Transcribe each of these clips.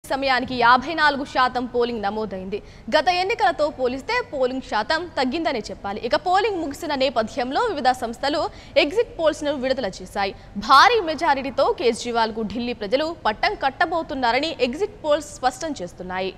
సమయానికి యాభై నాలుగు శాతం పోలింగ్ నమోదైంది గత ఎన్నికలతో పోలిస్తే పోలింగ్ శాతం తగ్గిందనే చెప్పాలి ఇక పోలింగ్ ముగిసిన నేపథ్యంలో వివిధ సంస్థలు ఎగ్జిట్ పోల్స్ ను విడుదల చేశాయి భారీ మెజారిటీతో కేజ్రీవాల్ కు ఢిల్లీ ప్రజలు పట్టం కట్టబోతున్నారని ఎగ్జిట్ పోల్స్ స్పష్టం చేస్తున్నాయి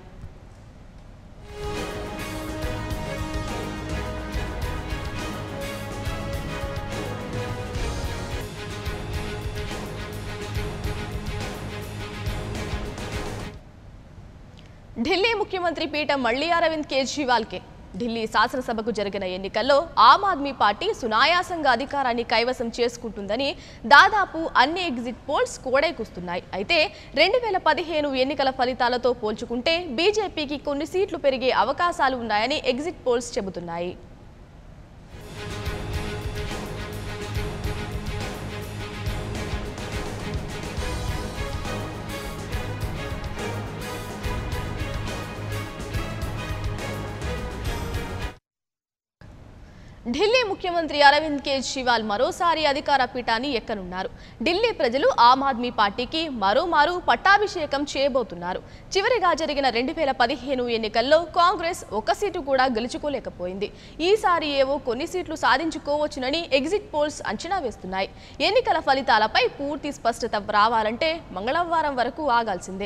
ఢిల్లీ ముఖ్యమంత్రి పీఠం మళ్లీ అరవింద్ కేజ్రీవాల్కే ఢిల్లీ శాసనసభకు జరిగిన ఎన్నికల్లో ఆమ్ ఆద్మీ పార్టీ సునాయాసంగా అధికారాన్ని కైవసం చేసుకుంటుందని దాదాపు అన్ని ఎగ్జిట్ పోల్స్ కూడైకుస్తున్నాయి అయితే రెండు వేల పదిహేను ఎన్నికల ఫలితాలతో పోల్చుకుంటే బీజేపీకి కొన్ని సీట్లు పెరిగే అవకాశాలు ఉన్నాయని ఎగ్జిట్ పోల్స్ చెబుతున్నాయి ఢిల్లీ ముఖ్యమంత్రి అరవింద్ కేజ్రీవాల్ మరోసారి అధికార పీఠాన్ని ఎక్కనున్నారు ఢిల్లీ ప్రజలు ఆమ్ ఆద్మీ పార్టీకి మరోమారు పట్టాభిషేకం చేయబోతున్నారు చివరిగా జరిగిన రెండు వేల పదిహేను ఎన్నికల్లో కాంగ్రెస్ ఒక సీటు కూడా గెలుచుకోలేకపోయింది ఈసారి ఏవో కొన్ని సీట్లు సాధించుకోవచ్చునని ఎగ్జిట్ పోల్స్ అంచనా వేస్తున్నాయి ఎన్నికల ఫలితాలపై పూర్తి స్పష్టత రావాలంటే మంగళవారం వరకు ఆగాల్సిందే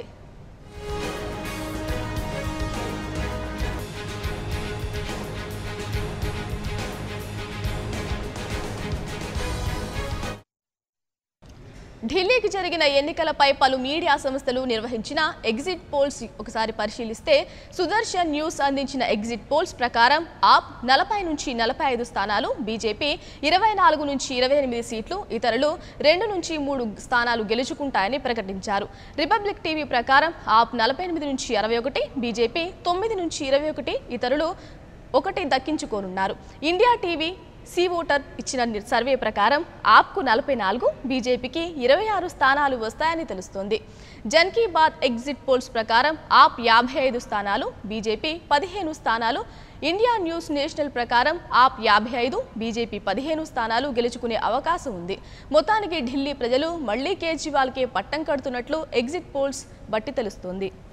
ఢిల్లీకి జరిగిన ఎన్నికలపై పలు మీడియా సంస్థలు నిర్వహించిన ఎగ్జిట్ పోల్స్ ఒకసారి పరిశీలిస్తే సుదర్శన్ న్యూస్ అందించిన ఎగ్జిట్ పోల్స్ ప్రకారం ఆప్ నలభై నుంచి నలభై ఐదు స్థానాలు బీజేపీ ఇరవై నాలుగు నుంచి ఇరవై ఎనిమిది సీట్లు ఇతరులు రెండు నుంచి మూడు స్థానాలు గెలుచుకుంటాయని ప్రకటించారు రిపబ్లిక్ టీవీ ప్రకారం ఆప్ నలభై ఎనిమిది నుంచి అరవై ఒకటి బీజేపీ తొమ్మిది నుంచి ఇరవై ఒకటి ఇతరులు ఒకటి దక్కించుకోనున్నారు ఇండియా టీవీ సి ఓటర్ ఇచ్చిన ని- సర్వే ప్రకారం ఆప్కు నలభై నాలుగు బీజేపీకి ఇరవై ఆరు స్థానాలు వస్తాయని తెలుస్తోంది జన్ కీ బాత్ ఎగ్జిట్ పోల్స్ ప్రకారం ఆప్ యాభై ఐదు స్థానాలు బీజేపీ పదిహేను స్థానాలు ఇండియా న్యూస్ నేషనల్ ప్రకారం ఆప్ యాభై ఐదు బీజేపీ పదిహేను స్థానాలు గెలుచుకునే అవకాశం ఉంది మొత్తానికి ఢిల్లీ ప్రజలు మళ్లీ కేజ్రీవాల్కే పట్టం కడుతున్నట్లు ఎగ్జిట్ పోల్స్ బట్టి తెలుస్తోంది